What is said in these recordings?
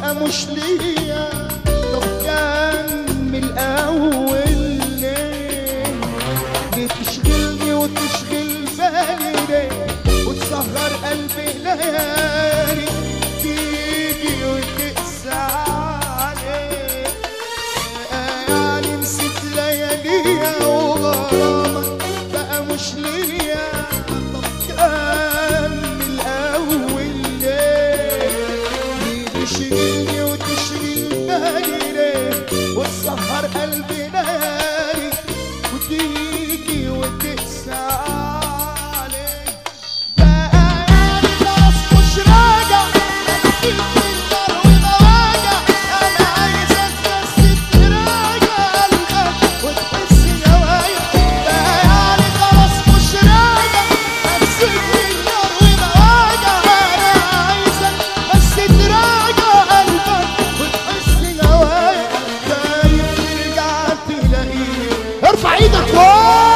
بقى مش ليا طب كان من الاول ليه ليه تشغلني وتشغل بالي ليه وتسهر قلبي ليالي تيجي وتقسى عليك يعني نسيت لياليا وغرامك بقى مش ليا طب كان من الاول ليه ليه تشغلني وتشغل بالي ليه وتسهر قلبي ليالي وتيجي وتقسى عليك بقى يعني خلاص مش راجع أكيد تقدر ومواجع أنا عايزك بس تراجع قلبك وتحس نوايا بقى يعني خلاص مش راجع أمسك النار ومواجع أنا عايزك بس تراجع قلبك وتحس نوايا خايف ترجع تلاقيني ارفع ايدك فوق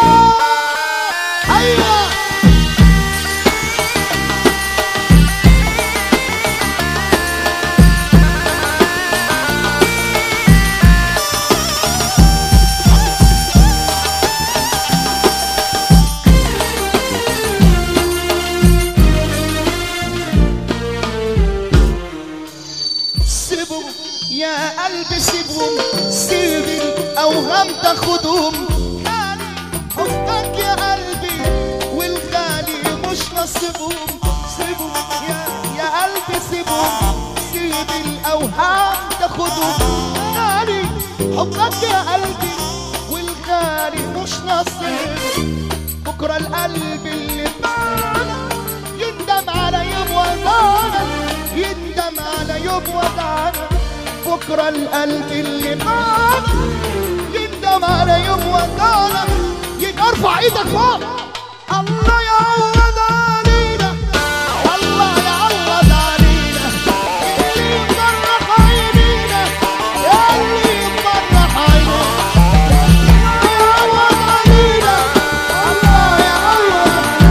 ايوه سيبهم يا قلبي سيبهم سيب الاوهام تاخدهم حبك يا قلبي والغالي مش نصيبهم سيبهم يا يا قلبي سيبهم سيب الاوهام تاخدهم غالي حبك يا قلبي والغالي مش نصيب بكره القلب اللي معانا يندم على يوم ودانا يندم على يوم ودانا بكره القلب اللي معانا يندم على يوم ودانا يبقى ارفع ايدك فوق الله يعوض علينا والله يعوض علينا اللي يفرح عينينا اللي يفرح عينينا يعوض علينا الله يعوض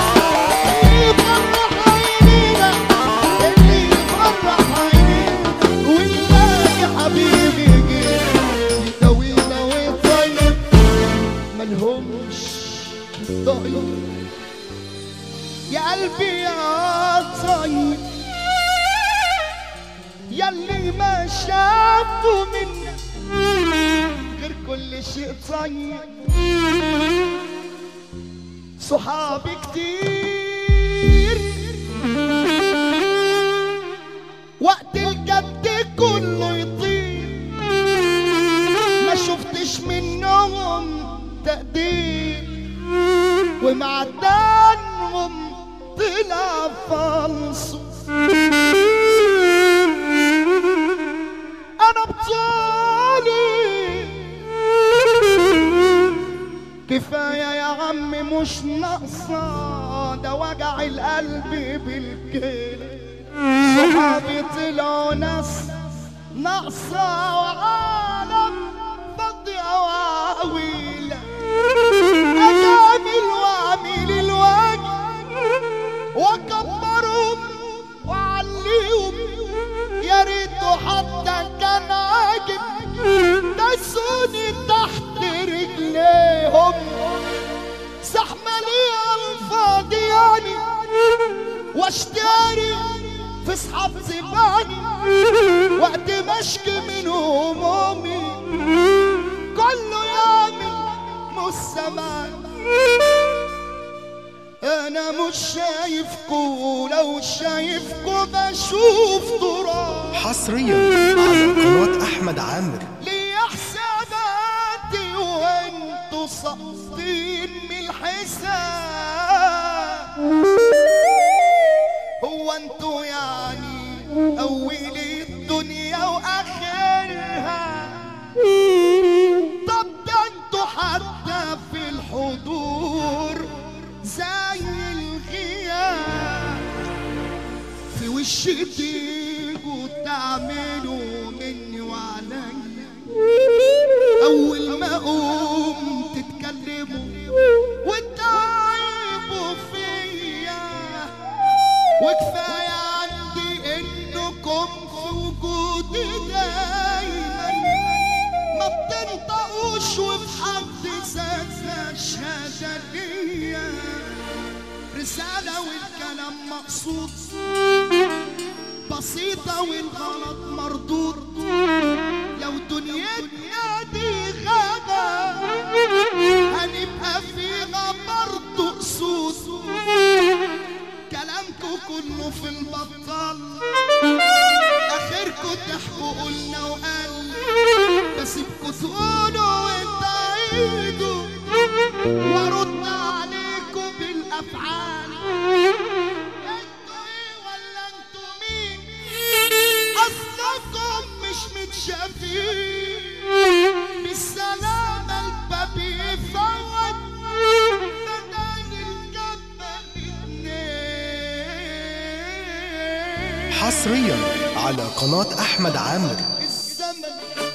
يفرح عينينا اللي يفرح عينينا ونلاقي حبيبي جه يداوينا ويطيب ملهمش طيب يا قلبي يا طيب ياللي ما شافته منك غير كل شيء طيب صحابي كتير وقت الجد كله يطير ما شفتش منهم تقدير ومعدنهم طلع فالصو انا بطالي كفاية يا عم مش ناقصة ده وجع القلب بالكيل صحابي طلعوا ناس ناقصة وعالم فاضية وعويلة أجامل وأعمل الواجب وأكبرهم وأعليهم يا ريته حتى كان عاجب دسوني تحت رجليهم زحمة ليا الفاضي يعني واشتري في صحاب زباني وقت ما اشكي من همومي كله يعمل مش سامعني انا مش شايفكو لو شايفكو بشوف تراب حصريا على قناة أحمد عامر ليه حساباتي وانتوا ساقطين من الحساب هو انتوا يعني اول الدنيا واخرها طب ده انتوا حتى في الحضور زي الغياب في وش تيجوا تعملوا مني وعليا اول ما اقوم تتكلموا وتعيبوا فيا وكفايه عندي انكم في رسالة والكلام مقصود بسيطة والغلط مردود لو دنيتنا دي غابة هنبقى فيها برضه أسود كلامكو كله في البطال اخركو تحكوا قلنا وقال بسيبكوا تقولوا وتعيدوا وارد عليكم بالافعال انتوا ايه ولا انتوا مين اصلكم مش متشافين بالسلامة الباب يفوت بدل الكبة الاتنين حصريا على قناة أحمد عامر الزمن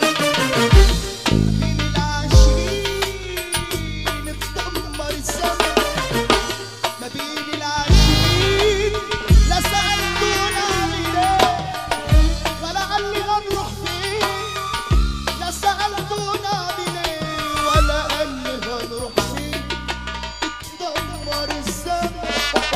بين العاشقين اتدمر الزمن ما بين العاشقين لا سألتونا عامل ايه ولا قال لي هنروح فين لا سألتونا عامل ايه ولا قال لي هنروح فين اتدمر الزمن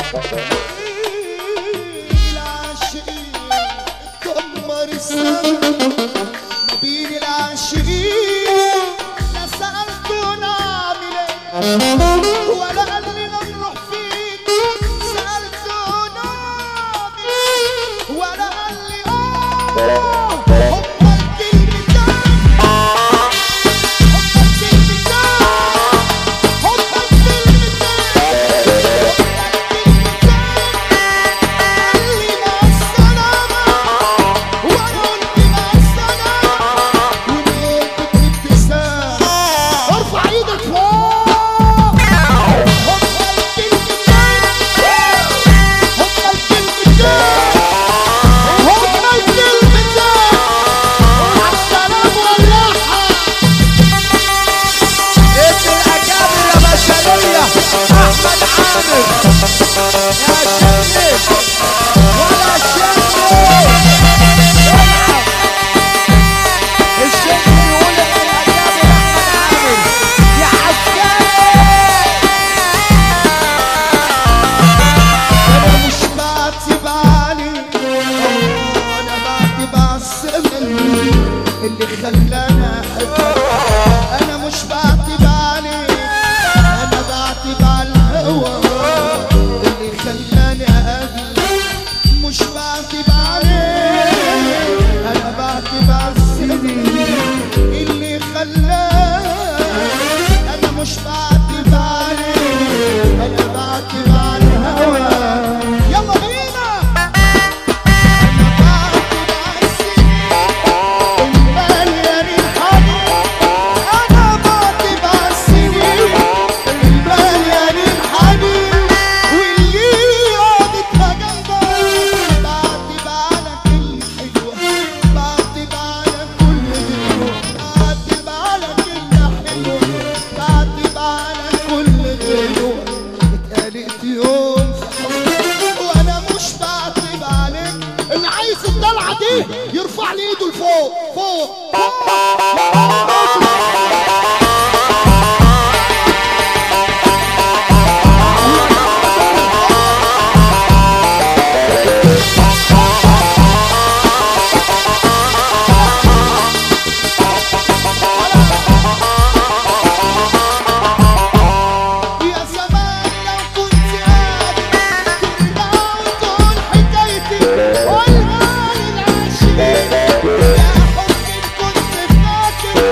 العاشقين اتدمر الزمن ما بين العاشقين لا سألتونا عامل ايه ولا قال لي نروح فين سألتونا عامل ايه ولا قال لي اه هما الكلمتين هما الكلمتين هما الكلمتين اللي مع السلامة وانا قلت مع السلامة ولقيتك ابتسامة ارفع ايدك فوق هما الكلمتين هما الكلمتين هما الكلمتين مع السلامة والراحة ابن الاكابر يا بشريه احمد عامر يا شيخ ولا شيخ العب الشيخ بيقول ابن الاكابر احمد عامر يا عسكري انا مش بعتب عليك انا بعتب على الزمن اللي خلاني احبك انا مش بعتب عليك انا بعتب على الهوى اللي خلاني اقابلك مش بعتب عليك انا بعتب على السنين اللي خلاني انا مش بعتب عليك انا بعتب على الهوى يلا بينا انا بعتب على السنين المليان الحنين انا بعتب على السنين المليان الحنين واللي قعدتها جنبك بعتب على كل حلوه بعتب على كل غيره بعتب على كل حلوه بعتب على كل غيره اتقالت يوم في حبك وانا مش بعتب عليك اللي عايز الدلعه دي يرفع لي ايده لفوق فوق يا زمان لو كنت قادر ترجع وتقول حكايتي قولها للعاشقين يا حب كنت فاكر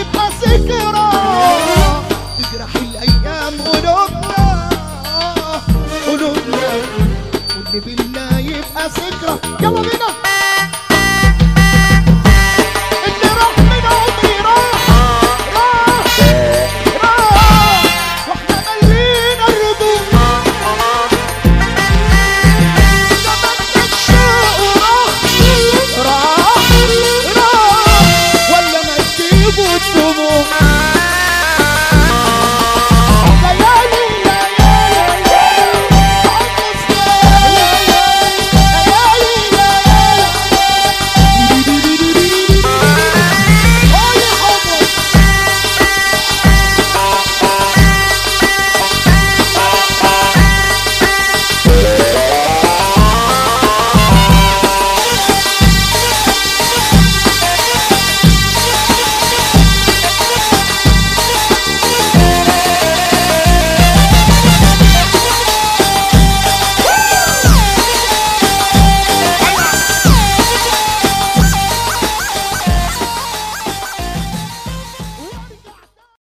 يبقى ذكرى تجرح الايام قلوبنا قلوبنا واللي بينا يبقى ذكرى يلا بينا